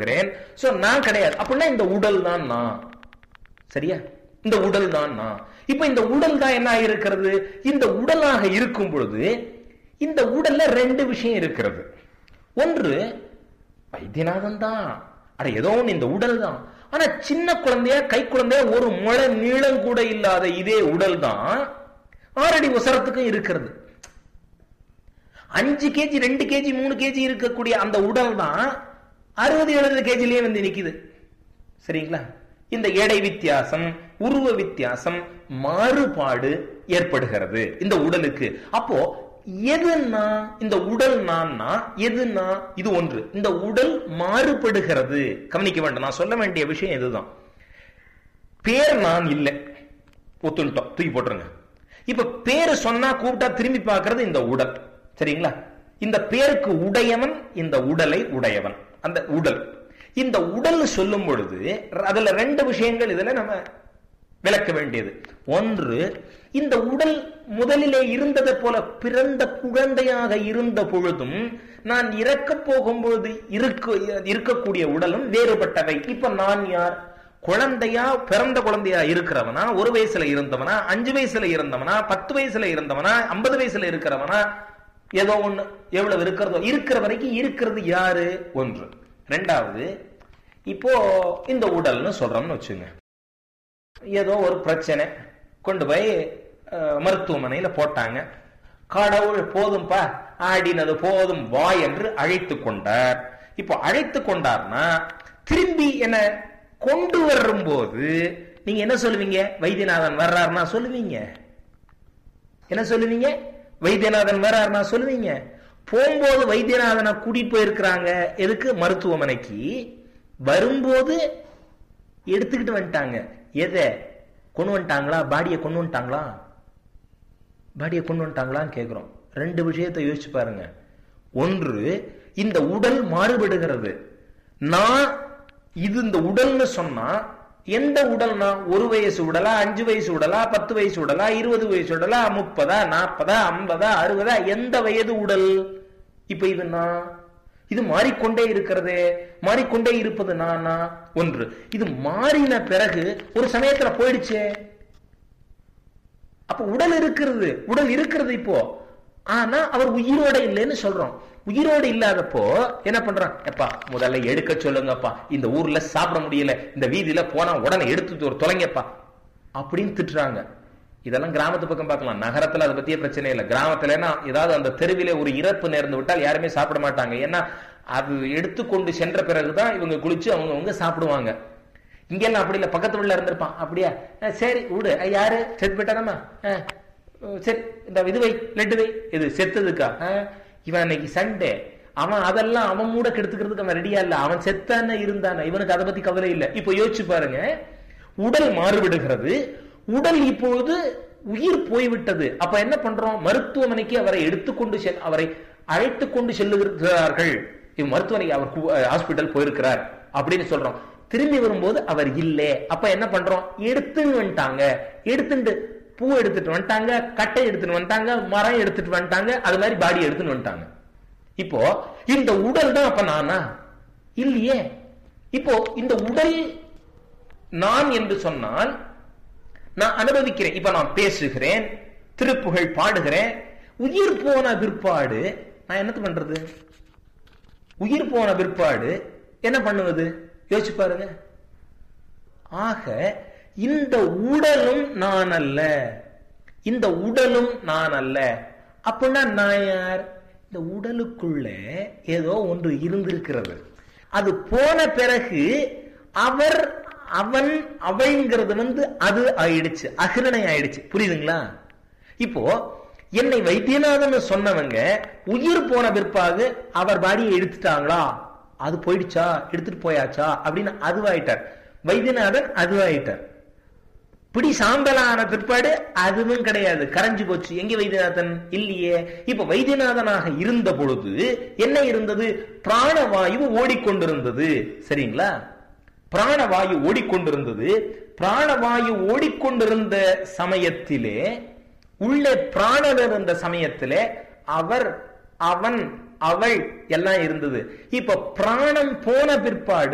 கொண்டிருக்கிறேன் சோ நான் கிடையாது அப்படின்னா இந்த உடல் தான் நான் சரியா இந்த உடல் தான் நான் இப்ப இந்த உடல் தான் என்ன இருக்கிறது இந்த உடலாக இருக்கும் பொழுது இந்த உடல்ல ரெண்டு விஷயம் இருக்கிறது ஒன்று வைத்தியநாதன் தான் அட ஏதோ ஒண்ணு இந்த உடல் தான் ஆனா சின்ன குழந்தையா கை குழந்தையா ஒரு முளை நீளம் கூட இல்லாத இதே உடல் தான் ஆறடி உசரத்துக்கும் இருக்கிறது அஞ்சு கேஜி ரெண்டு கேஜி மூணு கேஜி இருக்கக்கூடிய அந்த உடல் தான் அறுபது எழுபது கேஜிலேயே வந்து நிக்குது சரிங்களா இந்த எடை வித்தியாசம் உருவ வித்தியாசம் மாறுபாடு ஏற்படுகிறது இந்த உடலுக்கு அப்போ எதுனா இந்த உடல் நான்னா எதுனா இது ஒன்று இந்த உடல் மாறுபடுகிறது கவனிக்க வேண்டும் நான் சொல்ல வேண்டிய விஷயம் இதுதான் பேர் நான் இல்லை ஒத்துட்டோம் தூக்கி போட்டுருங்க இப்ப பேரு சொன்னா கூப்பிட்டா திரும்பி பார்க்கிறது இந்த உடல் சரிங்களா இந்த பேருக்கு உடையவன் இந்த உடலை உடையவன் அந்த உடல் இந்த உடல் சொல்லும் பொழுது அதுல ரெண்டு விஷயங்கள் இதுல நம்ம விளக்க வேண்டியது ஒன்று இந்த உடல் முதலிலே இருந்ததை போல பிறந்த குழந்தையாக இருந்த பொழுதும் நான் இறக்க போகும் பொழுது இருக்க இருக்கக்கூடிய உடலும் வேறுபட்டவை இப்ப நான் யார் குழந்தையா பிறந்த குழந்தையா இருக்கிறவனா ஒரு வயசுல இருந்தவனா அஞ்சு வயசுல இருந்தவனா பத்து வயசுல இருந்தவனா ஐம்பது வயசுல இருக்கிறவனா ஏதோ ஒண்ணு எவ்வளவு இருக்கிறதோ இருக்கிற வரைக்கும் இருக்கிறது யாரு ஒன்று ரெண்டாவது இப்போ இந்த உடல்னு சொல்றோம்னு வச்சுங்க ஏதோ ஒரு பிரச்சனை கொண்டு போய் அஹ், மருத்துவமனையில போட்டாங்க கடவுள் போதும்பா ஆடினது போதும் வா என்று அழைத்து கொண்டார் இப்போ அழைத்து கொண்டார்னா திரும்பி என்ன கொண்டு வரும்போது நீங்க என்ன சொல்லுவீங்க வைத்தியநாதன் வர்றாருன்னா சொல்லுவீங்க என்ன சொல்லுவீங்க வைத்தியநாதன் வர்றாருன்னா சொல்லுவீங்க போகும்போது வைத்தியநாதனை கூட்டிட்டு போயிருக்கிறாங்க எதுக்கு மருத்துவமனைக்கு வரும்போது எடுத்துக்கிட்டு வந்துட்டாங்க எதை கொண்டு வந்துட்டாங்களா பாடியை கொண்டு வந்துட்டாங்களா பாடியை கொண்டு வந்துட்டாங்களான்னு கேட்கிறோம் ரெண்டு விஷயத்தை யோசிச்சு பாருங்க ஒன்று இந்த உடல் மாறுபடுகிறது நான் இது இந்த உடல்னு சொன்னா எந்த உடல்னா ஒரு வயசு உடலா அஞ்சு வயசு உடலா பத்து வயசு உடலா இருபது வயசு உடலா முப்பதா நாற்பதா ஐம்பதா அறுபதா எந்த வயது உடல் இப்ப இது நான் இது மாறிக்கொண்டே இருக்கிறதே மாறிக்கொண்டே இருப்பது நானா ஒன்று இது மாறின பிறகு ஒரு சமயத்துல போயிடுச்சே அப்ப உடல் இருக்கிறது உடல் இருக்கிறது இப்போ ஆனா அவர் உயிரோட இல்லைன்னு சொல்றோம் உயிரோடு இல்லாதப்போ என்ன பண்றான் எப்பா முதல்ல எடுக்க சொல்லுங்கப்பா இந்த ஊர்ல சாப்பிட முடியல இந்த வீதியில போனா உடனே எடுத்து ஒரு தொலைங்கப்பா அப்படின்னு திட்டுறாங்க இதெல்லாம் கிராமத்து பக்கம் பார்க்கலாம் நகரத்துல அதை பத்தியே பிரச்சனை இல்லை கிராமத்துலன்னா ஏதாவது அந்த தெருவிலே ஒரு இறப்பு நேர்ந்து விட்டால் யாருமே சாப்பிட மாட்டாங்க ஏன்னா அது எடுத்துக்கொண்டு சென்ற பிறகுதான் இவங்க குளிச்சு அவங்கவங்க சாப்பிடுவாங்க இங்கெல்லாம் அப்படி இல்ல பக்கத்து வீட்டுல இருந்திருப்பான் அப்படியா அஹ் சரி விடு அஹ் யாரு செத்து போயிட்டானம்மா அஹ் அஹ் சரி இந்த இது வை லட்டு வை இது செத்ததுக்கா அஹ் இவன் அன்னைக்கு சண்டே அவன் அதெல்லாம் அவன் மூட கெடுத்துக்கிறதுக்கு அவன் ரெடியா இல்ல அவன் செத்தான இருந்தான இவனுக்கு அதை பத்தி கவலை இல்லை இப்போ யோசிச்சு பாருங்க உடல் மாறுபடுகிறது உடல் இப்பொழுது உயிர் போய்விட்டது அப்ப என்ன பண்றோம் மருத்துவமனைக்கு அவரை எடுத்துக்கொண்டு செல் அவரை அழைத்து கொண்டு செல்லுகிறார்கள் இவ் மருத்துவமனைக்கு அவர் ஹாஸ்பிட்டல் போயிருக்கிறார் அப்படின்னு சொல்றோம் திரும்பி வரும்போது அவர் இல்லே அப்ப என்ன பண்றோம் எடுத்துன்னு வந்துட்டாங்க எடுத்துட்டு பூ எடுத்துட்டு வந்துட்டாங்க கட்டை எடுத்துட்டு வந்துட்டாங்க மரம் எடுத்துட்டு வந்துட்டாங்க அது மாதிரி பாடி எடுத்துன்னு வந்துட்டாங்க இப்போ இந்த உடல் தான் அப்ப நானா இல்லையே இப்போ இந்த உடல் நான் என்று சொன்னால் நான் அனுபவிக்கிறேன் இப்ப நான் பேசுகிறேன் திருப்புகழ் பாடுகிறேன் உயிர் போன பிற்பாடு நான் என்னத்து பண்றது உயிர் போன பிற்பாடு என்ன பண்ணுவது யோசிச்சு பாருங்க ஆக இந்த உடலும் நான் அல்ல இந்த உடலும் நான் அல்ல அப்படின்னா நான் யார் இந்த உடலுக்குள்ள ஏதோ ஒன்று இருந்திருக்கிறது அது போன பிறகு அவர் அவன் அவள்ங்கிறது வந்து அது ஆயிடுச்சு அகிரணை ஆயிடுச்சு புரியுதுங்களா இப்போ என்னை வைத்தியநாதன் சொன்னவங்க உயிர் போன பிற்பாடு அவர் பாடியை எடுத்துட்டாங்களா அது போயிடுச்சா எடுத்துட்டு போயாச்சா அப்படின்னு அதுவாயிட்டார் வைத்தியநாதன் அதுவாயிட்டார் பிடி சாம்பலான பிற்பாடு அதுவும் கிடையாது கரைஞ்சு போச்சு எங்க வைத்தியநாதன் இல்லையே இப்ப வைத்தியநாதனாக இருந்த பொழுது என்ன இருந்தது பிராணவாயு ஓடிக்கொண்டிருந்தது சரிங்களா பிராணவாயு ஓடிக்கொண்டிருந்தது பிராணவாயு ஓடிக்கொண்டிருந்த சமயத்திலே உள்ளே பிராணன் இருந்த சமயத்திலே அவர் அவன் அவள் எல்லாம் இருந்தது இப்ப பிராணம் போன பிற்பாடு